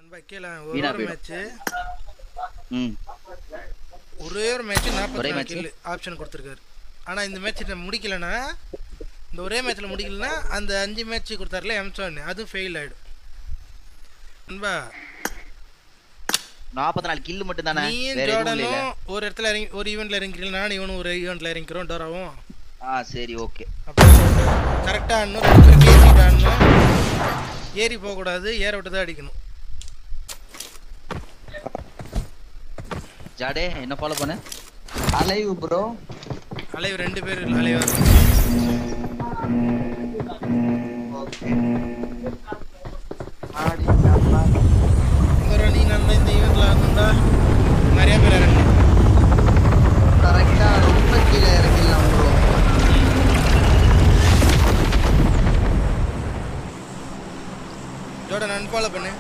நண்பா கீழே ஒரு வீணா ஒரு போயிடும். மேட்ச்சு ம் ஒரே ஒரு மேட்ச் நாற்பத்தி ஒரே நாலு match? கில் ஆப்ஷன் கொடுத்துருக்காரு ஆனால் இந்த மேட்ச் முடிக்கலன்னா இந்த ஒரே மேட்ச்சில் முடிக்கலன்னா அந்த அஞ்சு மேட்ச் கொடுத்தாருல எம்சான் அதுவும் ஃபெயில் ஆகிடும் நண்பா நாற்பத்தி நாலு கில்லு மட்டும் தானே நீயும் வேற எதுவும் இல்ல ஜோர்டனும் ஒரு இடத்துல இறங்கி ஒரு ஈவெண்ட்ல இறங்கிக்கிறீங்க நானும் இவனும் ஒரு ஈவெண்ட்ல இறங்கிக்கிறோம் டோராவும் ஆ சரி ஓகே அப்போ கரெக்டாக ஆடணும் ரெண்டு பேரும் பேசிட்டு ஆடணும் ஏறி போகக்கூடாது ஏற விட்டு தான் அடிக்கணும் ஜாடே என்ன ஃபாலோ பண்ண அலைவு ப்ரோ அலைவு ரெண்டு பேர் அலைவா ஓகே ஒரு நீ நல்லா இந்த ஈவெண்ட்ல ஆடணும்டா நிறைய பேர் இறங்கணும் கரெக்டா ரொம்ப கீழே இறங்கிடலாம் ப்ரோ ஜோர்டன் அன்ஃபாலோ பண்ணு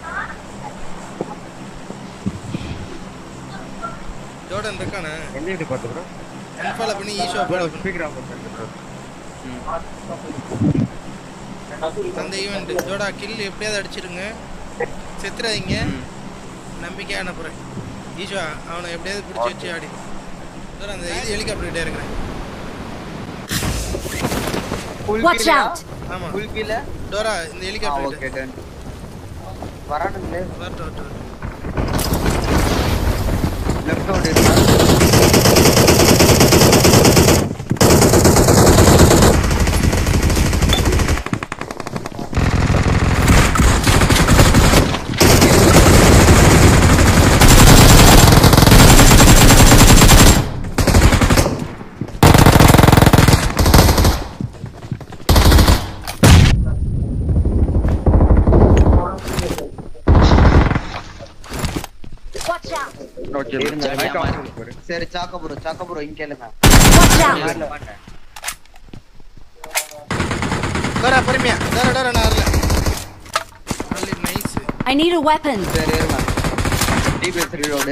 ஜோர்டன் இருக்கானே எந்த இது பார்த்து ப்ரோ அன்ஃபாலோ பண்ணி ஈஷோ ஃபாலோ பண்ணு ஸ்பீக்கர் ஆஃப் பண்ணுங்க ப்ரோ அந்த ஈவெண்ட் ஜோடா கில் எப்படியாவது அடிச்சிருங்க செத்துறாதீங்க நம்பிக்கையாக அனுப்புகிறேன் ஈஷா அவனை எப்படியாவது பிடிச்சி வச்சு ஆடி சார் அந்த இது ஹெலிகாப்டர்கிட்ட இருக்கிறேன் Watch out! ஆமாம் ஃபுல் கீழே டோரா இந்த ஆ ஹெலிகாப்டர் ஓகே டன் வரானுங்களே வரட்டும் வரட்டும் லெஃப்ட் ஓடி இருக்கா Watch out! ஓகே இருங்க, மைக் ஆமா. ஆஃப் பண்ணு சரி சாக்க ப்ரோ சாக்க ப்ரோ இங்க கேளுங்க Watch out! டோரா பொறுமையா டோரா டோரா நான் வரல நல்ல nice I need a weapon. சரி இருங்க டிபிஎஸ் ரீலோடு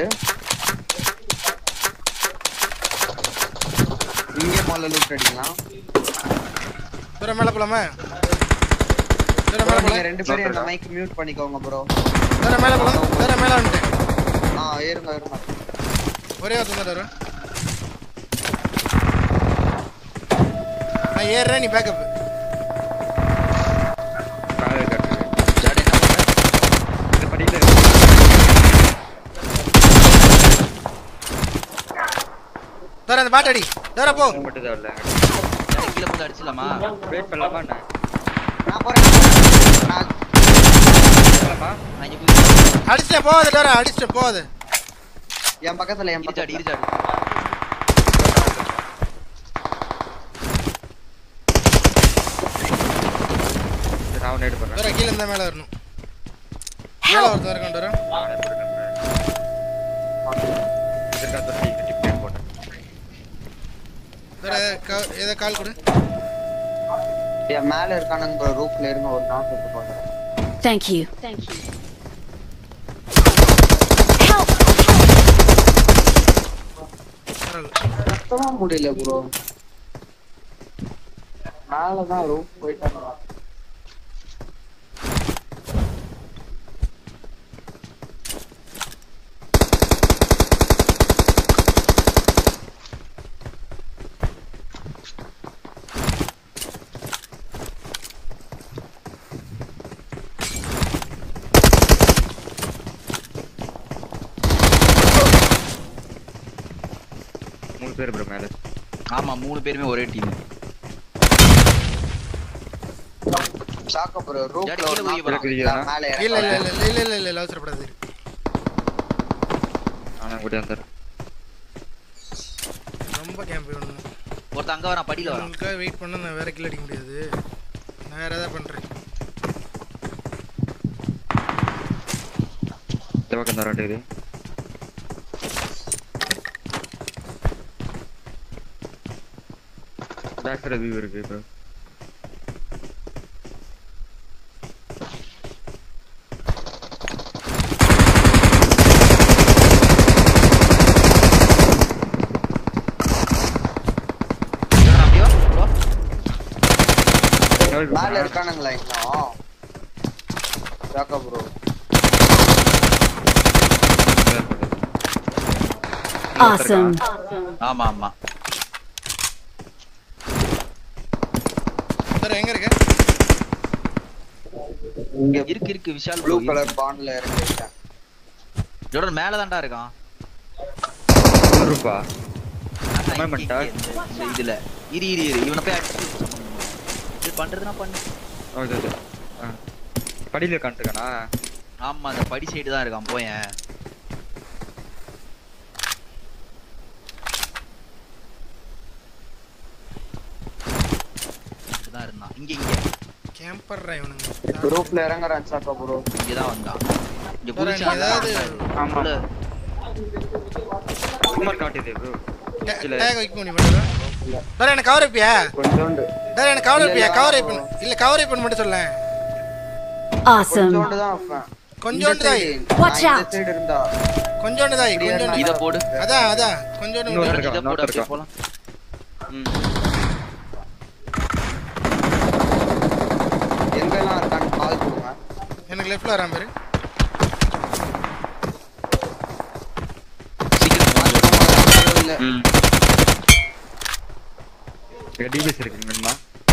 இங்கே முதல்ல லூட் அடிக்கலாம் டோரா மேலே போலாமா டோரா மேலே நீங்க போலாம் ரெண்டு பேரும் இந்த மைக் மியூட் பண்ணிக்கோங்க ப்ரோ டோரா மேலே போலாம் டோரா மேலே வந்துட்டேன் ஆ ஏறுங்க ஏறுங்க ஒரே ஒருத்தன் தான் டோரா நான் ஏறுறேன் நீ பேக்கப் காலை கட்டு ஜாடே என்ன பண்ண இந்த படியில டோரா அந்த பாட்டு அடி டோரா போ மட்டும் தான் இல்ல ஜாடே கீழே போட்டு அடிச்சிடலாமா வெயிட் பண்ணலாமா என்ன நான் போறேன் நான் பண்ணலாமா நான் இங்க போய் அடிச்சிட்டேன் போகாது டோரா அடிச்சிட்டேன் போகாது என் பக்கத்துல என் இருஜாடி பக்கத்துல இருஜாடி சரி, நான் ஒன்று எடுப்பேன் டோரா கீழே இருந்தா மேலே வரணும் மேலே ஒருத்தன் இருக்கான் டோரா இதற்காக தொட்டி டிப் போட்டேன் டோரா கா- ஏதோ கால் கொடு என் மேல இருக்கானுங்க ப்ரோ ரூஃப்ல இருங்க ஒரு நாள் எடுத்து போடுறேன் Thank you. Thank you. Help! பரவாயில்ல சுத்தமா முடியல ப்ரோ மேலதான் ரூஃப் போயிட்டாங்க மூணு பேர் ப்ரோ மேலே ஆமா மூணு பேருமே ஒரே டீம் சாக்க ப்ரோ ஜாடி ரூஃப்ல கீழே ஒரு போய் நாள் குதிக்கிறா? மேல இல்ல இல்ல இறங்க இல்ல இல்ல இல்ல இல்ல இல்ல அவசரப்படாது ஆனால் கூட வந்துடுறேன் ரொம்ப கேம்ப் வேணும் ஒருத்தன் அங்க வரான் படியில வரான் உங்களுக்காக வெயிட் பண்ண நான் வேற கில் அடிக்க முடியாது நான் வேற ஏதாவது பண்றேன் இந்த பக்கம் தான் ரெண்டு இது பேக் சைடு வியூ இருக்கு ப்ரோ ஜாடா, அப்படியே வா, bro. மேல இருக்கானுங்களா இன்னும் சாக்க ப்ரோ Awesome. ஆமா ஆமா சார் எங்க இருக்க இங்க இருக்கு இருக்கு விஷால் ப்ளூ ப்ளூ கலர் பாண்ட்ல இறங்கிட்டேன் ஜோடன் மேல தான்டா இருக்கான் ரூபா ஆஹா, கமெண்ட் இங்க, பண்ணிட்டா? இங்க, இந்த- இந்த இதுல இரு இரு இரு இவனை போய் அடிச்சு இது பண்றதுனா பண்ணு ஓகே ஓகே ஆ படியில் உட்காந்துருக்கானா ஆமா அந்த படி சைடு தான் இருக்கான் போயேன் தான் இருந்தான் இங்க இங்க கேம்பர்ரா இவனுங்க குரூப்ல இறங்குறேன் சாக்கா ப்ரோ இங்க தான் வந்தான் இங்க வேற குதிச்சு நீ ஏதாவது ஆமா. உள்ள சுமார் காட்டுது ப்ரோ இல்ல. டேக் வைக்க முடியுமா சார் எனக்கு கவர் வைப்பியா கொஞ்சோண்டு சார் எனக்கு கவர் இல்ல, வைப்பியா இல்ல, கவர் வேணாம் வைப்பேன் இல்ல கவர் வைப்பேன் மட்டும் சொல்லேன் Awesome. கொஞ்சோண்டு தான் வைப்பேன் கொஞ்சோண்டு தாய் Watch இந்த out. சைடு இருந்தா கொஞ்சோண்டு தாய் இப்படியே கொஞ்சோண்டு இத போடு அதான் அதான் கொஞ்சோண்டு இன்னொரு விடு. இருக்கா, இத போடு இன்னொருத்தர் அப்படியே இருக்கா. போலாம் ம் எங்கெல்லாம் இருக்கான்னு கால் கொடுங்க எனக்கு லெஃப்ட்ல வரான் பாரு சீக்கிரம் இல்ல ம் டிபிஎஸ் இருக்கு வேணுமா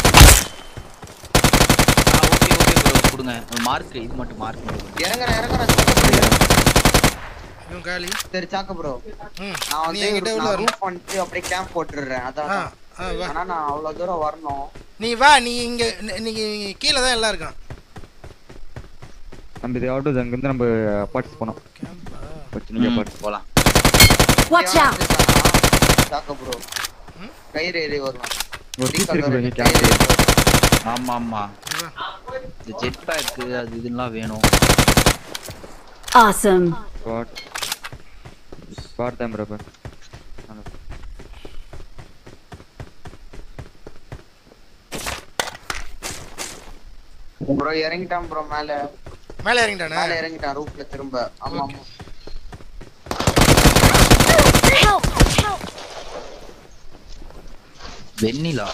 ஓகே ஓகே ப்ரோ கொடுங்க மார்க் இது மட்டும் மார்க் இறங்குறேன் இறங்குறேன் சாக்கா bro. இவன் காலி சரி சாக்கா ப்ரோ ம் நான் நீ வந்து என்கிட்ட உள்ள நான் வரணும் ரூஃப் பண்ணிட்டு அப்படியே கேம்ப் போட்டுடுறேன் ஆ அதான் ஆ வா ஆனா நான் அவ்வளவு தூரம் வரணும் நீ வா நீ இங்க நீ- நீ கீழே தான் எல்லாம் இருக்கான் நம்ம இது அவுட் அங்கேருந்து நம்ம அப்பார்ட்ஸ் போனோம் கேம்பா வச்சு அப்பார்ட்ஸ் போலாம் Watch out. சாக்கா ப்ரோ ம்? கயிறு ஏறி வரலாம் ஒரு Green பீஸ் இருக்கு color bro, இங்க கயிறு கேம்ப் ஏறி வரலாம். ஆமா ஆமா வா இந்த ஜெட் பேக் அது இதெல்லாம் வேணும் Awesome. ஸ்பாட் ஸ்பாட் தான் ப்ரோ ப்ரோ இறங்கிட்டான் ப்ரோ மேல மேலே இறங்கிட்டானே மேல இறங்கிட்டான் ரூஃப்ல திரும்ப ஆமா ஆமா Help! Help! வெண்ணிலா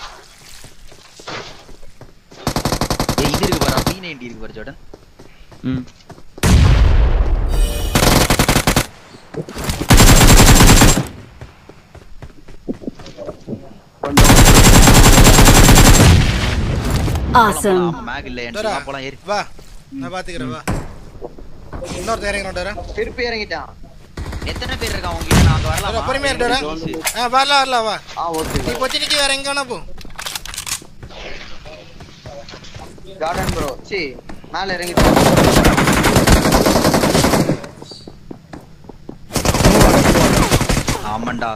ஏய் இது இருக்கு பாரு பி நைன்டி இருக்கு பாரு ஜோடன் ம் Awesome. மேக் இல்ல டோரா என்ட்ரி போலாம் ஏறி வா நான் பாத்துக்கிறேன் வா இன்னொருத்தர் இறங்கினோம் டோரா திருப்பி இறங்கிட்டான் எத்தனை பேர் இருக்கான் உங்க கிட்ட நான் அங்க டோரா வரலாம் பொறுமையா இரு, டோரா ஆ வரலாம் வரலாம் வா ஆ ஓகே நீ பொச்சினிக்கு வேற எங்க வேணா போ கார்டன் ப்ரோ சி மேல இறங்கிட்டான் ஆமாண்டா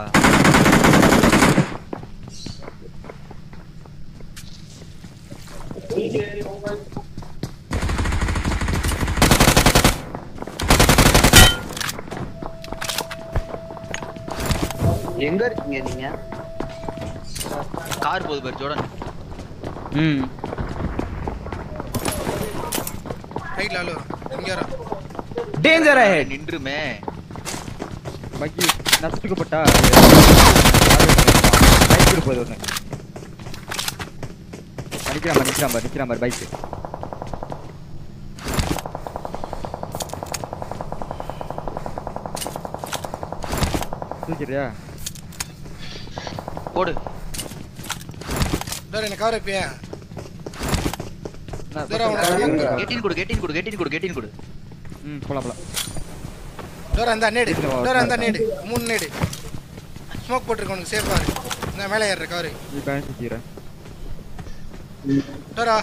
எங்க இருக்கீங்க நீங்க கார் போகுது பாரு ஜோடன் ம் ரைட்ல ஆளு வரும் இங்க வரான் Danger ahead! நின்றுமே பக்கி நசுக்கப்பட்டா பைக் போகுது ஒன்று நிற்கிறான் பாரு நிற்கிறான் பாரு நிற்கிறான் பாரு பைக்கு தூக்கிறியா போடு டோரா எனக்கு கவர் வைப்பியா என்ன, டோரா உனக்கு பக்கத்துல- smoke இருக்கா? கெட்டின் கொடு கெட்டின் கொடு கெட்டின் கொடு கெட்டின் கொடு ம் போலாம் போலாம் டோரா இந்த நேடு இதுல வா, டோரா இந்த உட்காரு. நேடு மூணு நேடு ஸ்மோக் போட்டிருக்க உனக்கு சேஃபா இருக்கு நான் மேலே ஏறுற கவர் நீ பேங்க் சுற்றிக்கிறேன் டோரா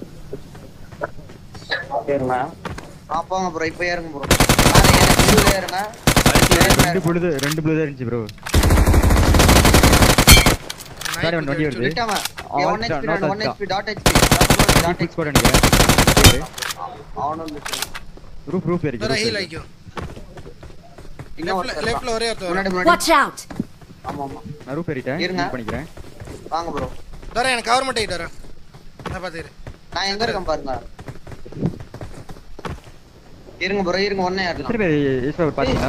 ஏறுங்க ஆ போங்க ப்ரோ இப்போ ஏறுங்க ப்ரோ மேல எனக்கு கீழே ஏறுங்க ரெண்டு பொழுது ரெண்டு பொழுது இருந்துச்சு ப்ரோ சாரி ஒன் வண்டி வருது விட்டாம அவன் one HP not one touched. HP dot HP dot fix கூட நினைக்கிறேன் அவனும் விட்டுறான். ரூப் ரூப் டோரா ஹீல் இருக்கு ஆயிக்கும் இன்னும் லெஃப்ட்ல ஒருத்தர் லெஃப்ட்ல ஒரே ஒருத்தர் முன்னாடி வரான். முன்னாடி Watch out! ஆமா ஆமா நான் ரூப் ஏறிட்டேன் இருங்க. யூஸ் பண்ணிக்கிறேன் வாங்க ப்ரோ டோரா எனக்கு கவர் மட்டும் டோரா நான் பாத்துக்கிறேன் நான் எங்க இருக்கேன் பாருங்க இருங்க ப்ரோ இருங்க ஒன்னே எத்தனை ஏறலாம் பேர் ஈஸ்வர் பார்த்தீங்களா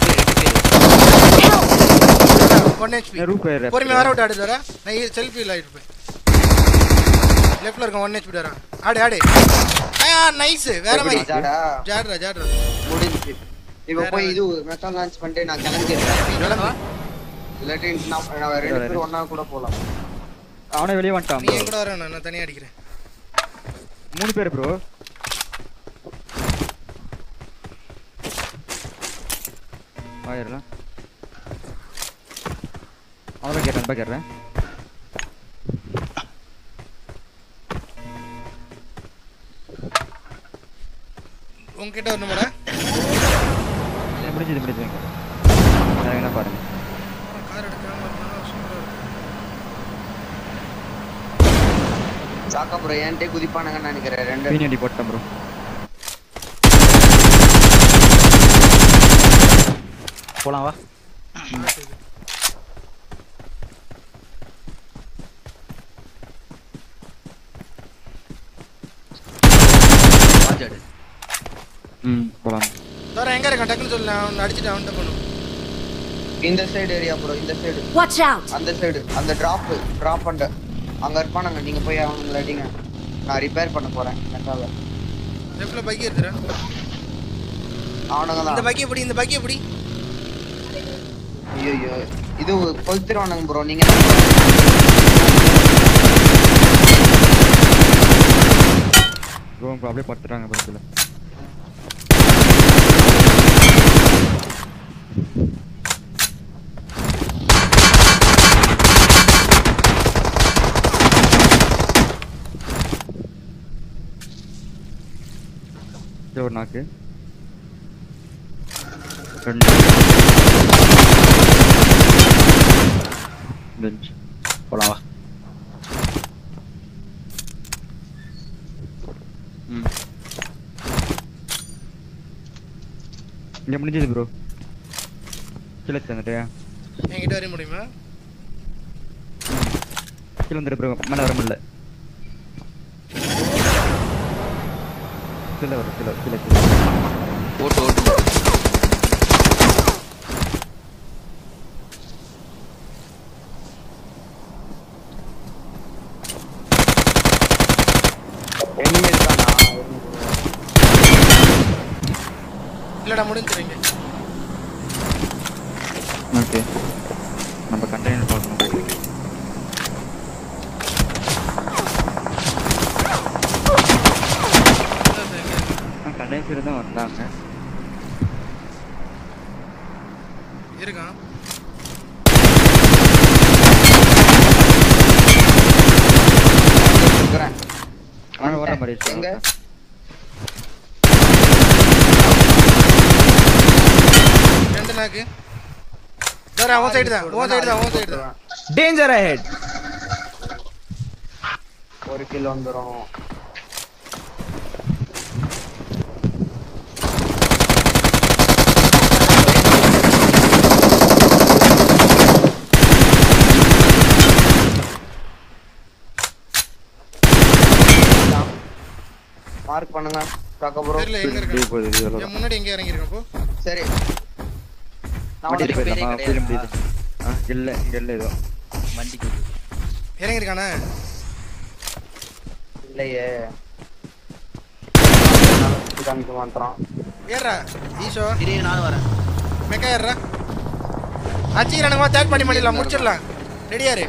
ஒன் ஹெச்பி ரூப் ஏற பொறுமையா வர விட்டு ஆடு டோரா நான் செல்ஃபியில் ஆயிட்டு போய் லெஃப்ட்ல இருக்க ஒன் ஹெச்பி டோரா ஆடு ஆடு ஆ நைஸ் வேற மாதிரி ஜாடா ஜாடுறா ஜாடுறா முடிஞ்சு இப்ப வேற போய் இது மெத்தா லான்ச் பண்ணிட்டு நான் கிளம்பிடுறேன் இவ்வளவா இல்லாட்டி நான் நான் ரெண்டு பேரும் ஒண்ணா கூட போலாம் அவனே வெளியே வந்துட்டான் நீ bro. என் கூட வர நான் தனியா அடிக்கிறேன் மூணு பேர் ப்ரோ ஆயிரலாம் அவனை கேட்டேன் கேட்குறேன் உங்ககிட்ட வரணுமாடா முடிஞ்சது முடிஞ்சது நான் என்ன பாருங்க கார் எடுக்காம இருந்தா சூப்பரா இருக்கும் சாக்கா ப்ரோ என்கிட்ட குதிப்பானுங்கன்னு நினைக்கிறேன் ரெண்டு மீன் அடி போட்டேன் ப்ரோ போலாம் வா வாஜாடு ம் போகலாம் தோற எங்க இருக்கான் டக்குன்னு சொல்லு அவன் அடிச்சுட்டு அவன்கிட்ட போகணும் இந்த சைடு ஏரியா ப்ரோ இந்த சைடு Watch out! அந்த சைடு அந்த டிராப் டிராப் பண்ண அங்க இருப்பானுங்க நீங்க போய் அவங்களை அடிங்க நான் ரிப்பேர் பண்ண போறேன் மெத்தால லெஃப்ட்ல பைக் எடுத்துறா அவனுங்க இந்த தான் பைக் எப்படி இந்த பைக் எப்படி ஐயோ இது கொளுத்துருவானுங்க ப்ரோ நீங்க ப்ரோ இப்போ அப்படியே படுத்துட்டாங்க படத்தில் இது ஒரு நாக்கு ரெண்டு பெஞ்ச் போலாம் வா ம் இங்கே முடிஞ்சது ப்ரோ கீழே தந்துட்டியா என்கிட்ட வர முடியுமா கீழே வந்துடு ப்ரோ மேலே வர முடியல கீழே வரும் கீழே கீழே கீழே ஓட்டு ஓட்டு எனிமே இருக்கானா இல்லடா முடிஞ்சிருங்க ஓகே நம்ம கண்டெய்னர் பார்க்கணும் கண்டெய்னர் தான் வந்தாங்க இருக்கான் இருக்கிறேன் அவன் வர மாதிரி எங்க ரெண்டு நாக்கு தோற அவன் சைடு தான் உன் சைடு தான் உன் சைடு தான் Danger ahead! ஒரு கிலோ வந்துரும் மார்க் பண்ணுங்க காக்கா ப்ரோ தெரியல எங்க இப்படி இருக்கான் போகுது இது என் முன்னாடி எங்க இறங்கிருக்கான் போ சரி நான் வண்டி உனக்கு பேரே போயிடலாமா கிடையாதா? ஃபீல் முடியுது ஆ இல்லை இங்கே இல்லை ஏதோ வண்டிக்கு இறங்கிருக்கானே இல்லையே காமிக்க மாட்டான் ஏறா ஈஷோ இரு நானும் வரேன் மெக்கா ஏறா அச்சிக்கிறானுங்க தேர்ட் பண்ணி பண்ணிடலாம் முடிச்சிடலாம் ரெடியாரு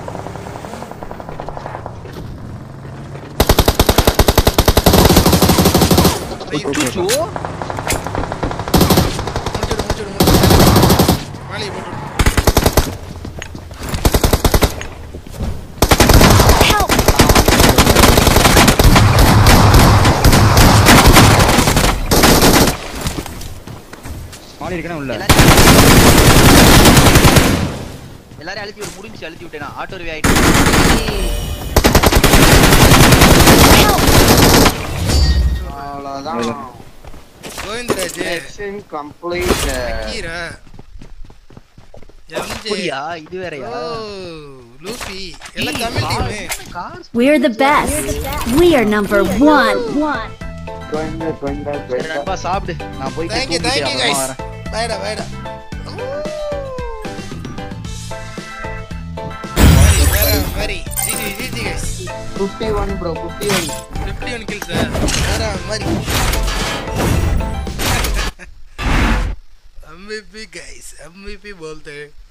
சுச்சோ முடிச்சுடு முடிச்சுடு முடிச்சுடு வேலையை போட்டு Help! மாடி இருக்கனா உள்ள எல்லாரையும் அழுத்தி விடு முடிஞ்சு அழுத்தி விட்டேனா ஆட்டோ ரிவே ஆயிட்டு அவ்வளவுதான் கோவிந்தராஜ் மிஷன் கம்ப்ளீட் கீரா எம்ஜே அப்படியா இது வேறயா ஓ லூஃபி எல்லாம் Tamil team car We're the best. We are number one. Govinda Govinda சரி கோவிந்த நண்பா சாப்பிடு நான் போய் தேங்க்யூ தேங்க்யூ கைஸ் வாடா வாடா வேற மாதிரி GG GG guys fifty one bro fifty one fifty one kills வேற மாதிரி MVP guys MVP बोलते हैं